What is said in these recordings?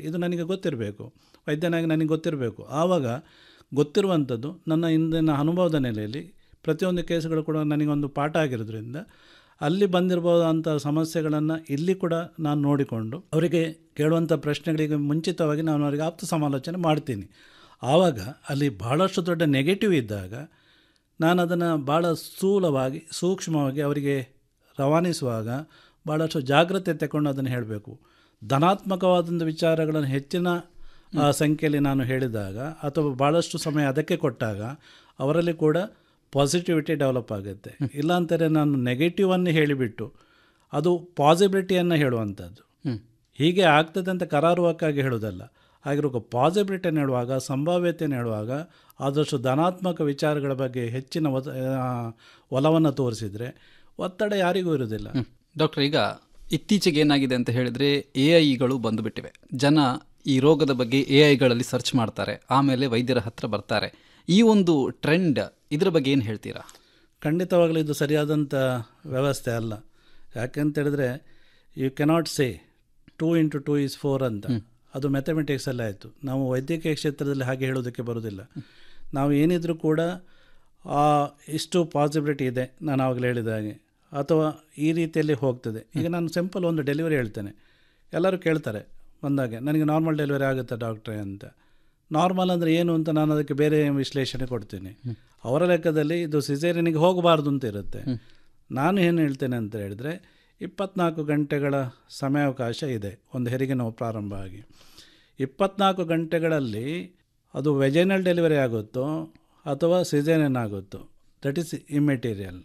ಇದು ನನಗೆ ಗೊತ್ತಿರಬೇಕು ವೈದ್ಯನಾಗಿ ನನಗೆ ಗೊತ್ತಿರಬೇಕು ಆವಾಗ ಗೊತ್ತಿರುವಂಥದ್ದು ನನ್ನ ಹಿಂದಿನ ಅನುಭವದ ನೆಲೆಯಲ್ಲಿ ಪ್ರತಿಯೊಂದು ಕೇಸುಗಳು ಕೂಡ ನನಗೊಂದು ಪಾಠ ಆಗಿರೋದ್ರಿಂದ ಅಲ್ಲಿ ಬಂದಿರಬಹುದಂಥ ಸಮಸ್ಯೆಗಳನ್ನು ಇಲ್ಲಿ ಕೂಡ ನಾನು ನೋಡಿಕೊಂಡು ಅವರಿಗೆ ಕೇಳುವಂಥ ಪ್ರಶ್ನೆಗಳಿಗೆ ಮುಂಚಿತವಾಗಿ ನಾನು ಅವರಿಗೆ ಆಪ್ತ ಸಮಾಲೋಚನೆ ಮಾಡ್ತೀನಿ ಆವಾಗ ಅಲ್ಲಿ ಬಹಳಷ್ಟು ದೊಡ್ಡ ನೆಗೆಟಿವ್ ಇದ್ದಾಗ ನಾನು ಅದನ್ನು ಭಾಳ ಸ್ಥೂಲವಾಗಿ ಸೂಕ್ಷ್ಮವಾಗಿ ಅವರಿಗೆ ರವಾನಿಸುವಾಗ ಭಾಳಷ್ಟು ಜಾಗ್ರತೆ ತಗೊಂಡು ಅದನ್ನು ಹೇಳಬೇಕು ಧನಾತ್ಮಕವಾದಂಥ ವಿಚಾರಗಳನ್ನು ಹೆಚ್ಚಿನ ಆ, ಸಂಖ್ಯೆಯಲ್ಲಿ ನಾನು ಹೇಳಿದಾಗ ಅಥವಾ ಭಾಳಷ್ಟು ಸಮಯ ಅದಕ್ಕೆ ಕೊಟ್ಟಾಗ ಅವರಲ್ಲಿ ಕೂಡ ಪಾಸಿಟಿವಿಟಿ ಡೆವಲಪ್ ಆಗುತ್ತೆ ಇಲ್ಲಾಂತಾರೆ ನಾನು ನೆಗೆಟಿವನ್ನು ಹೇಳಿಬಿಟ್ಟು ಅದು ಪಾಸಿಬಿಲಿಟಿಯನ್ನು ಹೇಳುವಂಥದ್ದು ಹೀಗೆ ಆಗ್ತದೆ ಅಂತ ಕರಾರುವಕ್ಕಾಗಿ ಹೇಳೋದಲ್ಲ ಆಗಿರುವ ಪಾಸಿಬಿಲಿಟಿಯನ್ನು ಹೇಳುವಾಗ ಸಂಭಾವ್ಯತೆಯನ್ನು ಹೇಳುವಾಗ ಆದಷ್ಟು ಧನಾತ್ಮಕ ವಿಚಾರಗಳ ಬಗ್ಗೆ ಹೆಚ್ಚಿನ ಒತ ಒಲವನ್ನು ತೋರಿಸಿದರೆ ಒತ್ತಡ ಯಾರಿಗೂ ಇರೋದಿಲ್ಲ ಡಾಕ್ಟರ್ ಈಗ ಇತ್ತೀಚೆಗೆ ಏನಾಗಿದೆ ಅಂತ ಹೇಳಿದ್ರೆ ಎ ಐಗಳು ಬಂದುಬಿಟ್ಟಿವೆ ಜನ ಈ ರೋಗದ ಬಗ್ಗೆ ಎ ಐಗಳಲ್ಲಿ ಸರ್ಚ್ ಮಾಡ್ತಾರೆ ಆಮೇಲೆ ವೈದ್ಯರ ಹತ್ರ ಬರ್ತಾರೆ ಈ ಒಂದು ಟ್ರೆಂಡ್ ಇದ್ರ ಬಗ್ಗೆ ಏನು ಹೇಳ್ತೀರಾ ಖಂಡಿತವಾಗಲೂ ಇದು ಸರಿಯಾದಂಥ ವ್ಯವಸ್ಥೆ ಅಲ್ಲ ಯಾಕೆಂತ ಹೇಳಿದ್ರೆ you cannot say two into two is four ಅಂತ ಅದು ಮ್ಯಾಥಮೆಟಿಕ್ಸಲ್ಲಿ ಆಯಿತು ನಾವು ವೈದ್ಯಕೀಯ ಕ್ಷೇತ್ರದಲ್ಲಿ ಹಾಗೆ ಹೇಳೋದಕ್ಕೆ ಬರೋದಿಲ್ಲ ನಾವು ಏನಿದ್ರೂ ಕೂಡ ಆ ಇಷ್ಟು ಪಾಸಿಬಿಲಿಟಿ ಇದೆ ನಾನು ಆವಾಗಲೇ ಹೇಳಿದ ಹಾಗೆ ಅಥವಾ ಈ ರೀತಿಯಲ್ಲಿ ಹೋಗ್ತದೆ ಈಗ ನಾನು ಸಿಂಪಲ್ ಒಂದು ಡೆಲಿವರಿ ಹೇಳ್ತೇನೆ ಎಲ್ಲರೂ ಕೇಳ್ತಾರೆ ಬಂದಾಗೆ ನನಗೆ ನಾರ್ಮಲ್ ಡೆಲಿವರಿ ಆಗುತ್ತಾ ಡಾಕ್ಟ್ರೇ ಅಂತ ನಾರ್ಮಲ್ ಅಂದರೆ ಏನು ಅಂತ ನಾನು ಅದಕ್ಕೆ ಬೇರೆ ವಿಶ್ಲೇಷಣೆ ಕೊಡ್ತೀನಿ ಅವರ ಲೆಕ್ಕದಲ್ಲಿ ಇದು ಸಿಸೇರಿಯನಿಗೆ ಹೋಗಬಾರ್ದು ಅಂತ ಇರುತ್ತೆ ನಾನು ಏನು ಹೇಳ್ತೇನೆ ಅಂತ ಹೇಳಿದ್ರೆ ಇಪ್ಪತ್ನಾಲ್ಕು ಗಂಟೆಗಳ ಸಮಯಾವಕಾಶ ಇದೆ ಒಂದು ಹೆರಿಗೆ ನೋವು ಪ್ರಾರಂಭ ಆಗಿ ಇಪ್ಪತ್ನಾಲ್ಕು ಗಂಟೆಗಳಲ್ಲಿ ಅದು ವೆಜೈನಲ್ ಡೆಲಿವರಿ ಆಗುತ್ತೋ ಅಥವಾ ಸಿಸೇರಿಯನ್ ಆಗುತ್ತೋ ದಟ್ ಈಸ್ ಇಮ್ಮೆಟೀರಿಯಲ್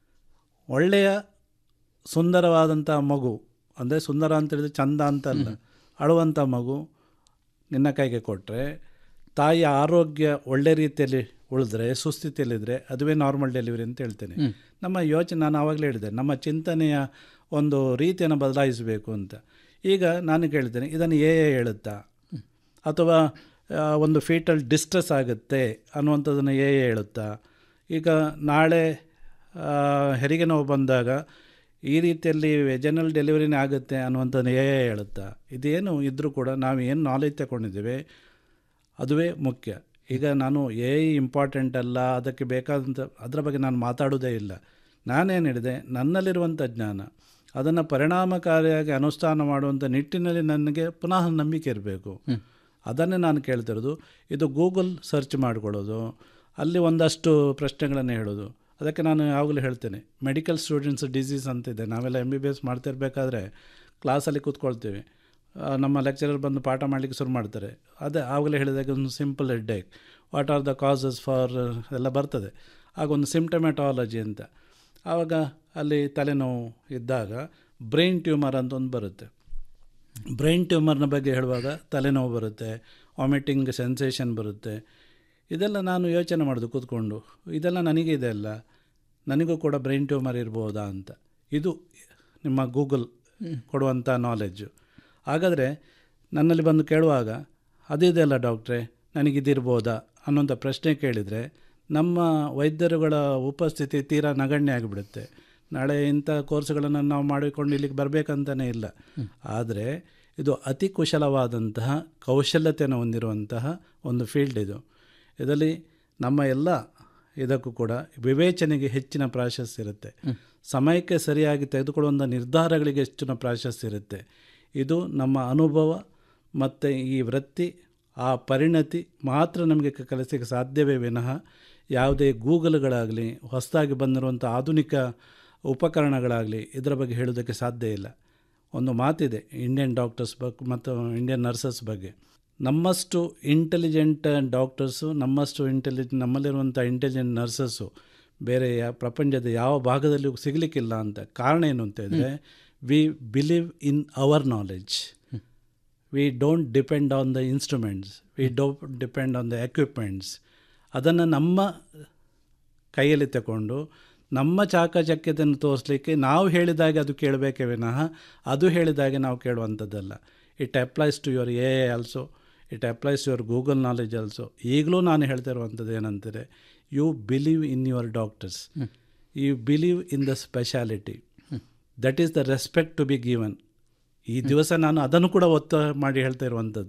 ಒಳ್ಳೆಯ ಸುಂದರವಾದಂಥ ಮಗು ಅಂದರೆ ಸುಂದರ ಅಂತ ಹೇಳಿದ್ರೆ ಚಂದ ಅಂತಲ್ಲ ಅಳುವಂಥ ಮಗು ನಿನ್ನ ಕೈಗೆ ಕೊಟ್ಟರೆ ತಾಯಿಯ ಆರೋಗ್ಯ ಒಳ್ಳೆ ರೀತಿಯಲ್ಲಿ ಉಳಿದ್ರೆ ಸುಸ್ಥಿತಿಯಲ್ಲಿದ್ದರೆ ಅದುವೇ ನಾರ್ಮಲ್ ಡೆಲಿವರಿ ಅಂತ ಹೇಳ್ತೇನೆ ನಮ್ಮ ಯೋಚನೆ ನಾನು ಆವಾಗಲೇ ಹೇಳಿದೆ ನಮ್ಮ ಚಿಂತನೆಯ ಒಂದು ರೀತಿಯನ್ನು ಬದಲಾಯಿಸಬೇಕು ಅಂತ ಈಗ ನಾನು ಕೇಳ್ತೇನೆ ಇದನ್ನು ಎ ಎ ಹೇಳುತ್ತಾ ಅಥವಾ ಆ, ಒಂದು ಫೀಟಲ್ ಡಿಸ್ಟ್ರೆಸ್ ಆಗುತ್ತೆ ಅನ್ನುವಂಥದ್ದನ್ನು ಎ ಎ ಹೇಳುತ್ತಾ ಈಗ ನಾಳೆ ಆ, ಹೆರಿಗೆ ನೋವು ಬಂದಾಗ ಈ ರೀತಿಯಲ್ಲಿ ವೆಜನಲ್ ಡೆಲಿವರಿನೇ ಆಗುತ್ತೆ ಅನ್ನುವಂಥದ್ದು ಏ ಹೇಳುತ್ತಾ ಇದೇನು ಇದ್ದರೂ ಕೂಡ ನಾವು ಏನು ನಾಲೆಜ್ ತಗೊಂಡಿದ್ದೇವೆ ಅದುವೇ ಮುಖ್ಯ ಈಗ ನಾನು ಎ ಇಂಪಾರ್ಟೆಂಟ್ ಅಲ್ಲ ಅದಕ್ಕೆ ಬೇಕಾದಂಥ ಅದರ ಬಗ್ಗೆ ನಾನು ಮಾತಾಡೋದೇ ಇಲ್ಲ ನಾನೇನು ಹೇಳಿದೆ ನನ್ನಲ್ಲಿರುವಂಥ ಜ್ಞಾನ ಅದನ್ನು ಪರಿಣಾಮಕಾರಿಯಾಗಿ ಅನುಷ್ಠಾನ ಮಾಡುವಂಥ ನಿಟ್ಟಿನಲ್ಲಿ ನನಗೆ ಪುನಃ ನಂಬಿಕೆ ಇರಬೇಕು ಅದನ್ನೇ ನಾನು ಕೇಳ್ತಿರೋದು ಇದು ಗೂಗಲ್ ಸರ್ಚ್ ಮಾಡ್ಕೊಳ್ಳೋದು ಅಲ್ಲಿ ಒಂದಷ್ಟು ಪ್ರಶ್ನೆಗಳನ್ನು ಹೇಳೋದು ಅದಕ್ಕೆ ನಾನು ಯಾವಾಗಲೂ ಹೇಳ್ತೇನೆ ಮೆಡಿಕಲ್ ಸ್ಟೂಡೆಂಟ್ಸ್ ಡಿಸೀಸ್ ಅಂತಿದೆ ನಾವೆಲ್ಲ ಎಮ್ ಬಿ ಬಿ ಎಸ್ ಮಾಡ್ತಿರ್ಬೇಕಾದ್ರೆ ಕ್ಲಾಸಲ್ಲಿ ಕೂತ್ಕೊಳ್ತೀವಿ ಆ, ನಮ್ಮ ಲೆಕ್ಚರರ್ ಬಂದು ಪಾಠ ಮಾಡಲಿಕ್ಕೆ ಶುರು ಮಾಡ್ತಾರೆ ಅದೇ ಆವಾಗಲೇ ಹೇಳಿದಾಗ ಒಂದು simple headache what are the causes for ಎಲ್ಲ ಬರ್ತದೆ ಆಗ ಒಂದು ಸಿಂಪ್ಟಮೆಟಾಲಜಿ ಅಂತ ಆವಾಗ ಅಲ್ಲಿ ತಲೆನೋವು ಇದ್ದಾಗ ಬ್ರೈನ್ ಟ್ಯೂಮರ್ ಅಂತ ಒಂದು ಬರುತ್ತೆ ಬ್ರೈನ್ ಟ್ಯೂಮರ್ನ ಬಗ್ಗೆ ಹೇಳುವಾಗ ತಲೆನೋವು ಬರುತ್ತೆ ವಾಮಿಟಿಂಗ್ ಸೆನ್ಸೇಷನ್ ಬರುತ್ತೆ ಇದೆಲ್ಲ ನಾನು ಯೋಚನೆ ಮಾಡೋದು ಕೂತ್ಕೊಂಡು ಇದೆಲ್ಲ ನನಗೆ ಇದೆ ಅಲ್ಲ ನನಗೂ ಕೂಡ ಬ್ರೈನ್ ಟ್ಯೂಮರ್ ಇರ್ಬೋದಾ ಅಂತ ಇದು ನಿಮ್ಮ ಗೂಗಲ್ ಕೊಡುವಂಥ ನಾಲೆಡ್ಜು ಹಾಗಾದರೆ ನನ್ನಲ್ಲಿ ಬಂದು ಕೇಳುವಾಗ ಅದಿದೆ ಅಲ್ಲ ಡಾಕ್ಟ್ರೇ ನನಗಿದಿರ್ಬೋದಾ ಅನ್ನೋಂಥ ಪ್ರಶ್ನೆ ಕೇಳಿದರೆ ನಮ್ಮ ವೈದ್ಯರುಗಳ ಉಪಸ್ಥಿತಿ ತೀರಾ ನಗಣ್ಯ ಆಗಿಬಿಡುತ್ತೆ ನಾಳೆ ಇಂಥ ಕೋರ್ಸ್ಗಳನ್ನು ನಾವು ಮಾಡಿಕೊಂಡು ಇಲ್ಲಿಗೆ ಬರಬೇಕಂತಲೇ ಇಲ್ಲ ಆದರೆ ಇದು ಅತಿ ಕುಶಲವಾದಂತಹ ಕೌಶಲ್ಯತೆಯನ್ನು ಹೊಂದಿರುವಂತಹ ಒಂದು ಫೀಲ್ಡ್ ಇದು ಇದರಲ್ಲಿ ನಮ್ಮ ಎಲ್ಲ ಇದಕ್ಕೂ ಕೂಡ ವಿವೇಚನೆಗೆ ಹೆಚ್ಚಿನ ಪ್ರಾಶಸ್ತ್ಯ ಇರುತ್ತೆ ಸಮಯಕ್ಕೆ ಸರಿಯಾಗಿ ತೆಗೆದುಕೊಳ್ಳುವಂಥ ನಿರ್ಧಾರಗಳಿಗೆ ಹೆಚ್ಚಿನ ಪ್ರಾಶಸ್ತ್ಯ ಇರುತ್ತೆ ಇದು ನಮ್ಮ ಅನುಭವ ಮತ್ತು ಈ ವೃತ್ತಿ ಆ ಪರಿಣತಿ ಮಾತ್ರ ನಮಗೆ ಕ- ಕಲಿಸಲಿಕ್ಕೆ ಸಾಧ್ಯವೇ ವಿನಃ ಯಾವುದೇ ಗೂಗಲ್ಗಳಾಗಲಿ ಹೊಸದಾಗಿ ಬಂದಿರುವಂಥ ಆಧುನಿಕ ಉಪಕರಣಗಳಾಗಲಿ ಇದರ ಬಗ್ಗೆ ಹೇಳೋದಕ್ಕೆ ಸಾಧ್ಯ ಇಲ್ಲ ಒಂದು ಮಾತಿದೆ ಇಂಡಿಯನ್ ಡಾಕ್ಟರ್ಸ್ ಬಗ್ಗೆ ಮತ್ತು ಇಂಡಿಯನ್ ನರ್ಸಸ್ ಬಗ್ಗೆ ನಮ್ಮಷ್ಟು ಇಂಟೆಲಿಜೆಂಟ್ ಡಾಕ್ಟರ್ಸು ನಮ್ಮಷ್ಟು ಇಂಟೆಲಿಜೆಂಟ್ ನಮ್ಮಲ್ಲಿರುವಂಥ ಇಂಟೆಲಿಜೆಂಟ್ ನರ್ಸಸ್ಸು ಬೇರೆ ಯಾ ಪ್ರಪಂಚದ ಯಾವ ಭಾಗದಲ್ಲಿಯೂ ಸಿಗಲಿಕ್ಕಿಲ್ಲ ಅಂತ ಕಾರಣ ಏನು ಅಂತ ಹೇಳಿದ್ರೆ we believe in our knowledge we don't depend on the instruments we don't depend on the equipments ಅದನ್ನು ನಮ್ಮ ಕೈಯಲ್ಲಿ ತಗೊಂಡು ನಮ್ಮ ಚಾಕಚಕ್ಯತೆಯನ್ನು ತೋರಿಸಲಿಕ್ಕೆ ನಾವು ಹೇಳಿದಾಗೆ ಅದು ಕೇಳಬೇಕೇ ವಿನಃ ಅದು ಹೇಳಿದಾಗೆ ನಾವು ಕೇಳುವಂಥದ್ದಲ್ಲ it applies to your A I also it applies your Google knowledge also ಈಗಲೂ ನಾನು ಹೇಳ್ತಾ ಇರುವಂಥದ್ದು ಏನಂದರೆ you believe in your doctors you believe in the speciality that is the respect to be given ಈ ದಿವಸ ನಾನು ಅದನ್ನು ಕೂಡ ಒತ್ತ ಮಾಡಿ ಹೇಳ್ತಾ ಇರುವಂಥದ್ದು